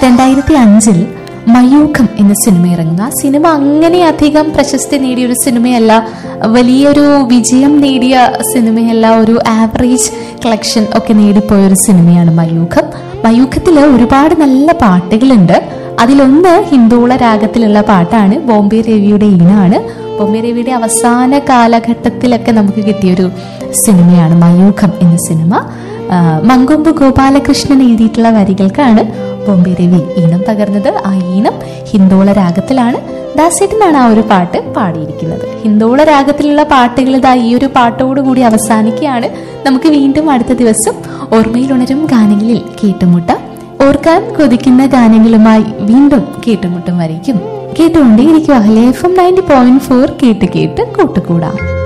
രണ്ടായിരത്തി അഞ്ചിൽ മയൂഖം എന്ന സിനിമ ഇറങ്ങുന്നു ആ സിനിമ അങ്ങനെ അധികം പ്രശസ്തി നേടിയ ഒരു സിനിമയല്ല വലിയൊരു വിജയം നേടിയ സിനിമയല്ല ഒരു ആവറേജ് കളക്ഷൻ ഒക്കെ നേടിപ്പോയ ഒരു സിനിമയാണ് മയൂഖം മയൂഖത്തില് ഒരുപാട് നല്ല പാട്ടുകളുണ്ട് അതിലൊന്ന് ഹിന്ദുള രാഗത്തിലുള്ള പാട്ടാണ് ബോംബെ രവിയുടെ ഈണാണ് ബോംബെ രവിയുടെ അവസാന കാലഘട്ടത്തിലൊക്കെ നമുക്ക് കിട്ടിയൊരു സിനിമയാണ് മയൂഖം എന്ന സിനിമ ആ, മങ്കൊമ്പ് ഗോപാലകൃഷ്ണൻ എഴുതിയിട്ടുള്ള വരികൾക്കാണ് ബോംബെ രവി ഈണം പകർന്നത് ആ ഈണം ഹിന്ദോള രാഗത്തിലാണ് ദാസേട്ടനാണ് ആ ഒരു പാട്ട് പാടിയിരിക്കുന്നത് ഹിന്ദോള രാഗത്തിലുള്ള പാട്ടുകൾ ഇതാ ഈ ഒരു പാട്ടോടുകൂടി അവസാനിക്കുകയാണ് നമുക്ക് വീണ്ടും അടുത്ത ദിവസം ഓർമ്മയിൽ ഉണരും ഗാനങ്ങളിൽ കേട്ടുമുട്ടാം ഓർക്കാൻ കൊതിക്കുന്ന ഗാനങ്ങളുമായി വീണ്ടും കേട്ടുമുട്ടും വരയ്ക്കും കേട്ടുകൊണ്ടേയിരിക്കും Ahalya F M ninety point four കേട്ട് കേട്ട് കൂട്ടുകൂടാം